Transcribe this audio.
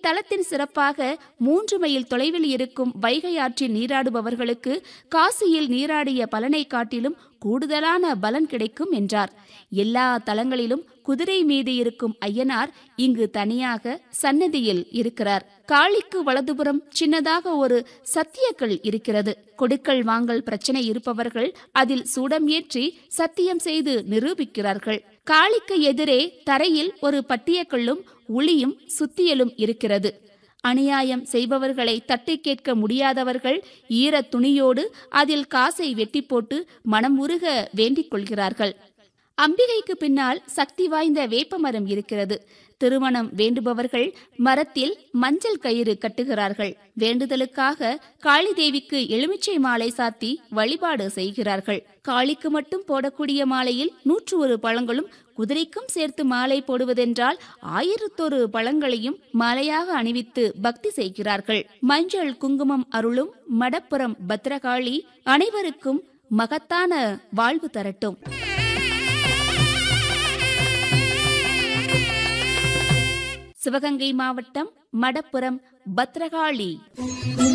இத்தலத்தின் சிறப்பாக மூன்று மைல் தொலைவில் இருக்கும் வைகை ஆற்றில் நீராடுபவர்களுக்கு காசியில் நீராடிய பலனை காட்டிலும் கூடுதலான பலன் கிடைக்கும் என்றார் எல்லா தலங்களிலும் குதிரை மீது இருக்கும் ஐயனார் இங்கு தனியாக சன்னதியில் இருக்கிறார் காளிக்கு வலதுபுறம் சின்னதாக ஒரு சத்தியக்கல் இருக்கிறது கொடுக்கல் வாங்கல் பிரச்சனை இருப்பவர்கள் அதில் சூடம் ஏற்றி சத்தியம் செய்து நிரூபிக்கிறார்கள் காளிக்கு எதிரே தரையில் ஒரு பட்டியக்கல்லும் உளியும் சுத்தியலும் இருக்கிறது அநியாயம் செய்பவர்களை தட்டி கேட்க முடியாதவர்கள் ஈர துணியோடு அதில் காசை வெட்டி போட்டு மனம் உருக வேண்டிக் கொள்கிறார்கள் அம்பிகைக்கு பின்னால் சக்தி வாய்ந்த வேப்பமரம் இருக்கிறது திருமணம் வேண்டுபவர்கள் மரத்தில் மஞ்சள் கயிறு கட்டுகிறார்கள் வேண்டுதலுக்காக காளி தேவிக்கு எலுமிச்சை மாலை சாத்தி வழிபாடு செய்கிறார்கள் காளிக்கு மட்டும் போடக்கூடிய மாலையில் நூற்று ஒரு பழங்களும் குதிரைக்கும் சேர்த்து மாலை போடுவதென்றால் ஆயிரத்தொரு பழங்களையும் மாலையாக அணிவித்து பக்தி செய்கிறார்கள் மஞ்சள் குங்குமம் அருளும் மடப்புறம் பத்ரகாளி அனைவருக்கும் மகத்தான வாழ்வு தரட்டும் சிவகங்கை மாவட்டம் மடப்புறம் பத்ரகாளி